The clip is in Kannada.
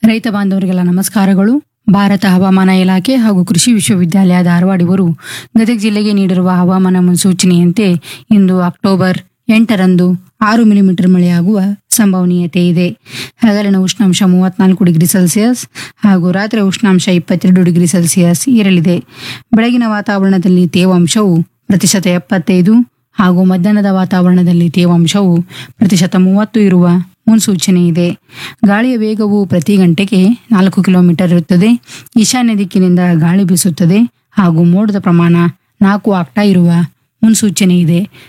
ರೈತ ಬಾಂಧವರಿಗೆಲ್ಲ ನಮಸ್ಕಾರಗಳು ಭಾರತ ಹವಾಮಾನ ಇಲಾಖೆ ಹಾಗೂ ಕೃಷಿ ವಿಶ್ವವಿದ್ಯಾಲಯ ಧಾರವಾಡ ಇವರು ಗದಗ ಜಿಲ್ಲೆಗೆ ನೀಡಿರುವ ಹವಾಮಾನ ಮುನ್ಸೂಚನೆಯಂತೆ ಇಂದು ಅಕ್ಟೋಬರ್ ಎಂಟರಂದು ಆರು ಮಿಲಿಮೀಟರ್ ಮಳೆಯಾಗುವ ಸಂಭವನೀಯತೆ ಇದೆ ಹಗಲಿನ ಉಷ್ಣಾಂಶ ಮೂವತ್ನಾಲ್ಕು ಡಿಗ್ರಿ ಸೆಲ್ಸಿಯಸ್ ಹಾಗೂ ರಾತ್ರಿ ಉಷ್ಣಾಂಶ ಇಪ್ಪತ್ತೆರಡು ಡಿಗ್ರಿ ಸೆಲ್ಸಿಯಸ್ ಇರಲಿದೆ ಬೆಳಗಿನ ವಾತಾವರಣದಲ್ಲಿ ತೇವಾಂಶವು ಪ್ರತಿಶತ ಎಪ್ಪತ್ತೈದು ಹಾಗೂ ಮಧ್ಯಾಹ್ನದ ವಾತಾವರಣದಲ್ಲಿ ತೇವಾಂಶವು ಪ್ರತಿಶತ ಮೂವತ್ತು ಇರುವ ಮುನ್ಸೂಚನೆ ಇದೆ ಗಾಳಿಯ ವೇಗವು ಪ್ರತಿ ಗಂಟೆಗೆ ನಾಲ್ಕು ಕಿಲೋಮೀಟರ್ ಇರುತ್ತದೆ ಈಶಾನ್ಯ ದಿಕ್ಕಿನಿಂದ ಗಾಳಿ ಬೀಸುತ್ತದೆ ಹಾಗೂ ಮೋಡದ ಪ್ರಮಾಣ ನಾಲ್ಕು ಆಕ್ಟಾ ಇರುವ ಮುನ್ಸೂಚನೆ ಇದೆ